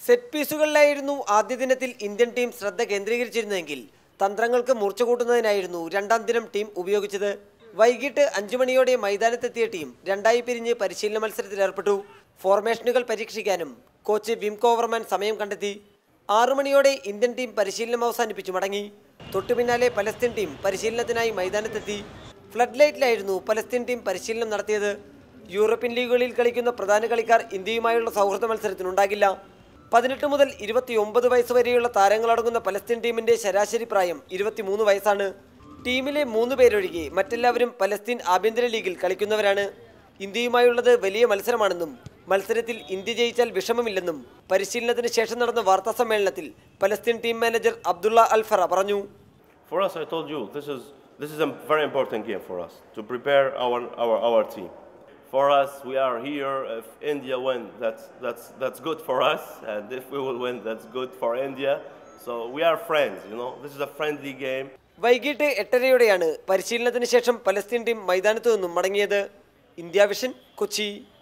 Set പീസുകളിലായിരുന്നു ആദ്യ ദിനത്തിൽ Indian team ശ്രദ്ധ കേന്ദ്രീകരിച്ചിരുന്നതെങ്കിൽ തന്ത്രങ്ങൾക്ക് മൂർച്ച കൂട്ടുന്നതിനായിരുന്നു രണ്ടാം ദിനം ടീം ഉപയോഗിച്ചത് വൈകിട്ട് അഞ്ചു മണിയോടെ മൈതാനത്തെത്തിയ ടീം രണ്ടായി പിരിഞ്ഞ് പരിശീലന മത്സരത്തിൽ ഏർപ്പെട്ടു ഫോർമേഷനുകൾ പരീക്ഷിക്കാനും കോച്ച് വിം കോവർമാൻ സമയം കണ്ടെത്തി ആറു മണിയോടെ ഇന്ത്യൻ ടീം പരിശീലനം അവസാനിപ്പിച്ചു മടങ്ങി തൊട്ടു പിന്നാലെ പലസ്തീൻ ടീം പരിശീലനത്തിനായി മൈതാനത്തെത്തി ഫ്ലഡ് ലൈറ്റിലായിരുന്നു പലസ്തീൻ ടീം പരിശീലനം നടത്തിയത് യൂറോപ്യൻ ലീഗുകളിൽ കളിക്കുന്ന പ്രധാന കളിക്കാർ ഇന്ത്യയുമായുള്ള സൗഹൃദ മത്സരത്തിനുണ്ടാകില്ല പതിനെട്ട് മുതൽ ഇരുപത്തിയൊമ്പത് വയസ്സ് വരെയുള്ള താരങ്ങളടങ്ങുന്ന പലസ്തീൻ ടീമിന്റെ ശരാശരി പ്രായം ഇരുപത്തിമൂന്ന് വയസ്സാണ് ടീമിലെ മൂന്ന് പേരൊഴികെ മറ്റെല്ലാവരും പലസ്തീൻ ആഭ്യന്തര ലീഗിൽ കളിക്കുന്നവരാണ് ഇന്ത്യയുമായുള്ളത് വലിയ മത്സരമാണെന്നും മത്സരത്തിൽ ഇന്ത്യ ജയിച്ചാൽ വിഷമമില്ലെന്നും പരിശീലനത്തിന് ശേഷം നടന്ന വാർത്താ സമ്മേളനത്തിൽ Palestine team manager Abdullah Alfara പറഞ്ഞു For us, I told you, this is, this is a very important game for us to prepare our, our, our team. For us, we are here. If India win, that's, that's, that's good for us. And if we will win, that's good for India. So we are friends, you know. This is a friendly game. വൈകിട്ട് എട്ടരയോടെയാണ് പരിശീലനത്തിന് ശേഷം Palestine team മൈതാനത്തു നിന്നും മടങ്ങിയത് India vision Kochi